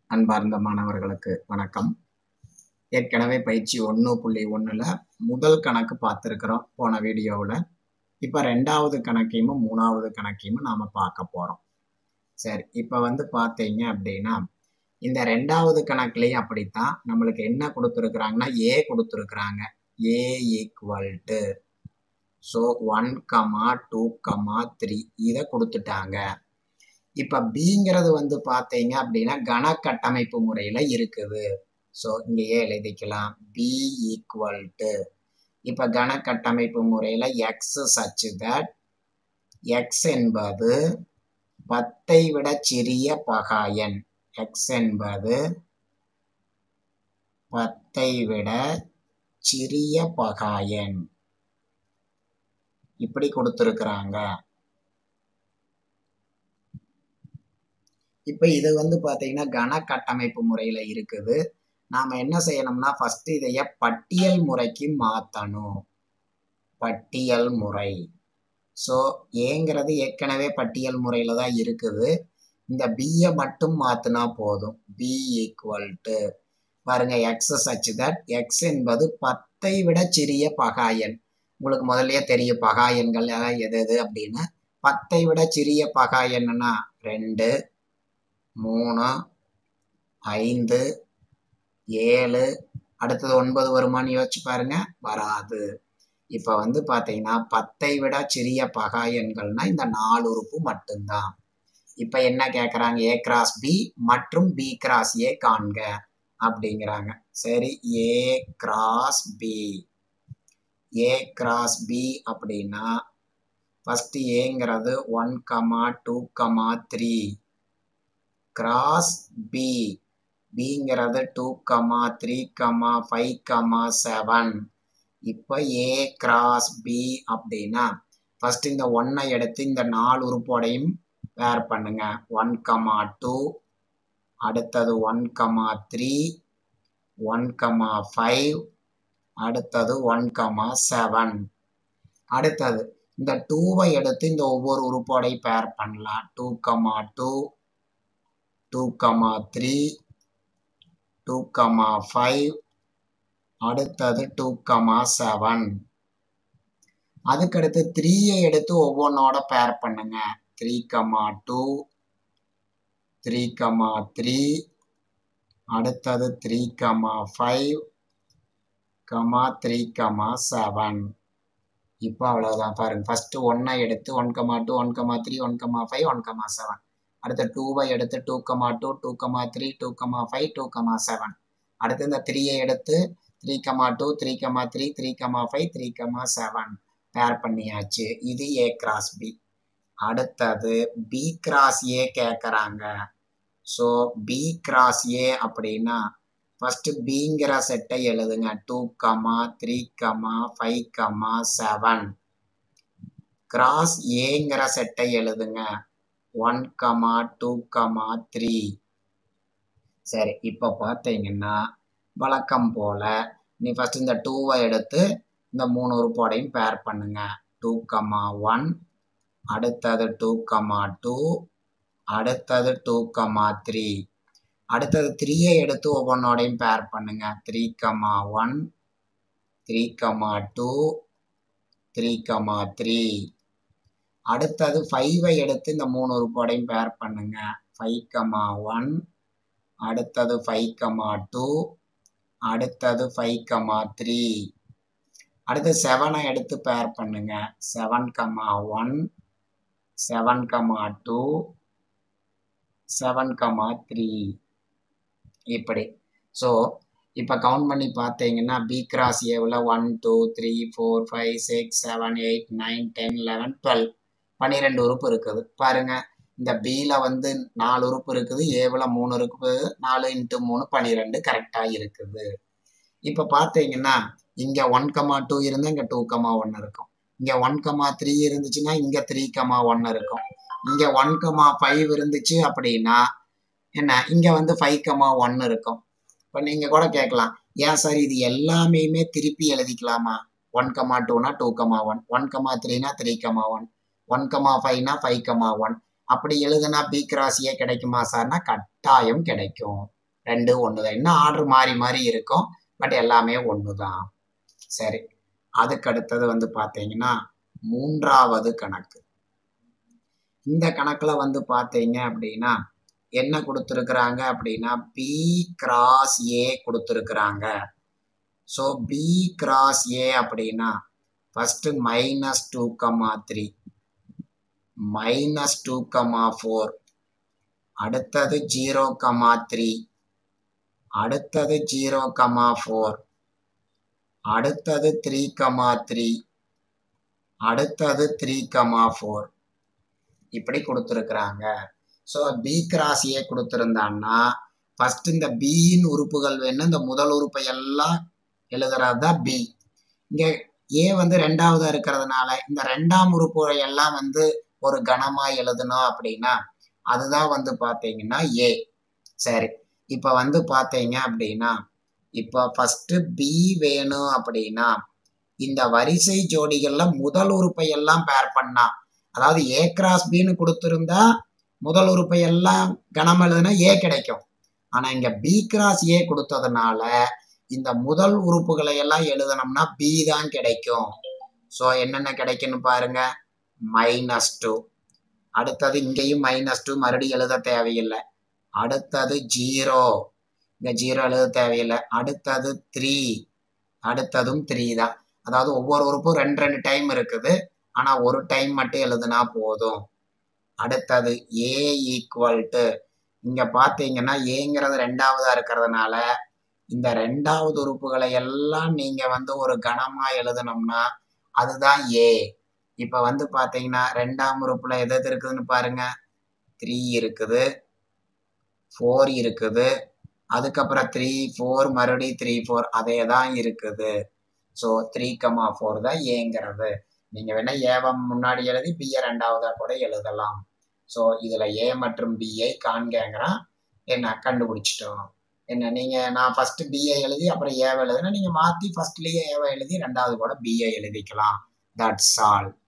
அன்பார்ந்த மாணவர்களுக்கு வணக்கம் ஏற்கனவே பயிற்சி ஒன்று புள்ளி ஒன்றில் முதல் கணக்கு பார்த்துருக்குறோம் போன வீடியோவில் இப்போ ரெண்டாவது கணக்கையும் மூணாவது கணக்கையும் நாம் பார்க்க போகிறோம் சரி இப்போ வந்து பார்த்தீங்க அப்படின்னா இந்த ரெண்டாவது கணக்குலேயும் அப்படித்தான் நம்மளுக்கு என்ன கொடுத்துருக்குறாங்கன்னா ஏ கொடுத்துருக்குறாங்க A equal to so one comma two comma three இதை கொடுத்துட்டாங்க இப்போ பிங்கிறது வந்து பார்த்தீங்க அப்படின்னா கன கட்டமைப்பு முறையில் இருக்குது ஸோ இங்கேயே எழுதிக்கலாம் பி ஈக்குவல் டு இப்போ கன கட்டமைப்பு முறையில் எக்ஸ் சச் தட் எக்ஸ் என்பது பத்தை விட சிறிய பகாயன் எக்ஸ் என்பது பத்தை விட சிறிய பகாயன் இப்படி கொடுத்துருக்குறாங்க இப்போ இது வந்து பார்த்தீங்கன்னா கன கட்டமைப்பு முறையில் இருக்குது நாம் என்ன செய்யணும்னா ஃபஸ்ட்டு இதைய பட்டியல் முறைக்கு மாற்றணும் பட்டியல் முறை ஸோ ஏங்கிறது ஏற்கனவே பட்டியல் முறையில் தான் இருக்குது இந்த பியை மட்டும் மாற்றினா போதும் பி ஈக்குவல் டு பாருங்க எக்ஸ் சச் தட் எக்ஸ் என்பது பத்தை விட சிறிய பகாயன் உங்களுக்கு முதல்லயே தெரியும் பகாயன்கள் எது எது அப்படின்னு பத்தை விட சிறிய பகாயன்னா ரெண்டு மூணு ஐந்து ஏழு அடுத்தது ஒன்பது வருமானு யோசிச்சு பாருங்க வராது இப்போ வந்து பார்த்தீங்கன்னா பத்தை விட சிறிய பகாயன்கள்னா இந்த நாலு உறுப்பு மட்டும்தான் இப்போ என்ன கேட்குறாங்க ஏ கிராஸ் பி மற்றும் பி கிராஸ் ஏ காண்க அப்படிங்கிறாங்க சரி A cross B A cross B அப்படின்னா ஃபஸ்ட்டு ஏங்கிறது one comma two comma three cross B பிங்கிறது two comma three comma five comma seven இப்போ ஏ கிராஸ் பி அப்படின்னா ஃபஸ்ட்டு இந்த ஒன்னை எடுத்து இந்த நாலு உறுப்போடையும் வேர் பண்ணுங்க ஒன் கமா டூ அடுத்தது one comma three one comma five அடுத்தது ஒன் கமா செவன் அடுத்தது இந்த டூவை எடுத்து இந்த ஒவ்வொரு உறுப்போடை பேர் பண்ணலாம் two comma two two comma three two comma five அடுத்தது டூ கமா செவன் அதுக்கடுத்து த்ரீயை எடுத்து ஒவ்வொன்றோட பேர் பண்ணுங்க three comma two three comma three அடுத்தது three comma five comma three comma seven இப்போ அவ்வளோதான் பாருங்க ஃபஸ்ட்டு ஒன்னை எடுத்து one comma two one comma three one comma five one comma seven அடுத்து டூவை எடுத்து two comma two two comma three two comma five two comma seven அடுத்து இந்த த்ரீயை எடுத்து three comma two three comma three three comma five three comma seven pair பண்ணியாச்சு இது A cross B அடுத்தது பி கிராஸ் ஏ கேட்குறாங்க so B cross A அப்படின்னா first பிங்கிற செட்டை எழுதுங்க two comma three comma five comma seven cross ஏங்கிற செட்டை எழுதுங்க one comma two comma three சரி இப்போ பார்த்தீங்கன்னா வழக்கம் போல் நீ ஃபஸ்ட் இந்த டூவை எடுத்து இந்த மூணு உறுப்போடையும் பேர் பண்ணுங்க டூ கமா ஒன் அடுத்தது டூ கமா டூ அடுத்தது டூ கமா த்ரீ அடுத்தது த்ரீயை எடுத்து ஒவ்வொன்றோடையும் பேர் பண்ணுங்க three comma one three comma two three comma three அடுத்தது ஃபைவை எடுத்து இந்த மூணு உறுப்போடையும் பேர் பண்ணுங்க ஃபைவ் கமா ஒன் அடுத்தது ஃபைவ் கமா டூ அடுத்தது ஃபைவ் கமா த்ரீ அடுத்து செவனை எடுத்து பேர் பண்ணுங்க seven comma one seven comma two seven comma three இப்படி ஸோ இப்போ கவுண்ட் பண்ணி பார்த்தீங்கன்னா பி கிராஸ் ஏவில் one two three four five six seven eight nine ten eleven twelve பன்னிரெண்டு உறுப்பு இருக்குது பாருங்க இந்த பியில் வந்து நாலு உறுப்பு இருக்குது ஏவில் மூணு இருக்குது நாலு இன்ட்டு மூணு பன்னிரெண்டு கரெக்டாக இருக்குது இப்போ பார்த்தீங்கன்னா இங்கே ஒன் கமா டூ இருந்தால் இங்கே டூ கமா ஒன்று இருக்கும் இங்கே ஒன் கமா த்ரீ இருந்துச்சுன்னா இங்கே த்ரீ கமா ஒன்று இருக்கும் இங்கே ஒன் கமா ஃபைவ் இருந்துச்சு அப்படின்னா என்ன இங்கே வந்து ஃபைவ் கமா ஒன்று இருக்கும் இப்போ நீங்கள் கூட கேட்கலாம் ஏன் சார் இது எல்லாமே திருப்பி எழுதிக்கலாமா ஒன் கமா டூனா two comma one one comma த்ரீனா three comma one one comma ஃபைவ்னா ஃபைவ் கமா ஒன் அப்படி எழுதுனா பி கிராஸ் ஏ கிடைக்குமா சார்னா கட்டாயம் கிடைக்கும் ரெண்டு ஒன்று தான் இன்னும் ஆர்டர் மாறி மாறி இருக்கும் பட் எல்லாமே ஒன்று தான் சரி அதுக்கு அடுத்தது வந்து பார்த்தீங்கன்னா மூன்றாவது கணக்கு இந்த கணக்கில் வந்து பார்த்தீங்க அப்படின்னா என்ன கொடுத்துருக்குறாங்க அப்படின்னா பி கிராஸ் ஏ கொடுத்துருக்குறாங்க ஸோ பி கிராஸ் ஏ அப்படின்னா first minus two comma three minus two comma four அடுத்தது ஜீரோ கமா த்ரீ அடுத்தது ஜீரோ கமா ஃபோர் அடுத்தது த்ரீ கமா த்ரீ அடுத்தது த்ரீ கமா ஃபோர் இப்படி கொடுத்துருக்குறாங்க ஸோ பி கிராஸ் ஏ கொடுத்துருந்தான்னா first இந்த பியின் உறுப்புகள் வேணும் இந்த முதல் உறுப்பை எல்லாம் எழுதுறது தான் பி இங்கே ஏ வந்து ரெண்டாவதா இருக்கிறதுனால இந்த ரெண்டாம் உறுப்புகளை எல்லாம் வந்து ஒரு கணமா எழுதணும் அப்படின்னா அதுதான் வந்து பார்த்தீங்கன்னா ஏ சரி இப்போ வந்து பார்த்தீங்க அப்படின்னா இப்போ ஃபர்ஸ்ட் பி வேணும் அப்படின்னா இந்த வரிசை ஜோடிகள்ல முதல் உறுப்பை எல்லாம் பேர் பண்ணா அதாவது ஏ கிராஸ் பின்னு கொடுத்துருந்தா முதல் உறுப்பை எல்லாம் கணம் எழுதுனா ஏ கிடைக்கும் ஆனா இங்க பி கிராஸ் ஏ கொடுத்ததுனால இந்த முதல் உறுப்புகளை எல்லாம் எழுதணும்னா பி தான் கிடைக்கும் ஸோ என்னென்ன கிடைக்குன்னு பாருங்க மைனஸ் டூ அடுத்தது இங்கேயும் மைனஸ் டூ மறுபடியும் எழுத தேவையில்லை அடுத்தது ஜீரோ இங்க ஜீரோ எழுத தேவையில்லை அடுத்தது த்ரீ அடுத்ததும் த்ரீ தான் அதாவது ஒவ்வொரு உறுப்பும் ரெண்டு ரெண்டு டைம் இருக்குது ஆனா ஒரு டைம் மட்டும் எழுதுனா போதும் அடுத்தது ஏ ஈக்குவல் டு இங்க பாத்தீங்கன்னா ஏங்கிறது ரெண்டாவதா இருக்கிறதுனால இந்த ரெண்டாவது உறுப்புகளை எல்லாம் நீங்க வந்து ஒரு கணமா எழுதணும்னா அதுதான் ஏ இப்ப வந்து பாத்தீங்கன்னா ரெண்டாம் உறுப்புல எது எது இருக்குதுன்னு பாருங்க த்ரீ இருக்குது ஃபோர் இருக்குது அதுக்கப்புறம் த்ரீ ஃபோர் மறுபடியும் த்ரீ ஃபோர் அதே தான் இருக்குது ஸோ த்ரீ கமா ஃபோர் தான் ஏங்கிறது நீங்க வேணா ஏவம் முன்னாடி எழுதி பிஏ ரெண்டாவதா கூட எழுதலாம் ஸோ இதுல ஏ மற்றும் பிஐ காண்கங்கிறான் என்ன கண்டுபிடிச்சிட்டோம் என்ன நீங்க நான் ஃபர்ஸ்ட் பிஏ எழுதி அப்புறம் ஏவை எழுதுனா நீங்க மாத்தி ஃபர்ஸ்ட்லயே ஏவை எழுதி ரெண்டாவது கூட பிஏ எழுதிக்கலாம் தட்ஸ் ஆல்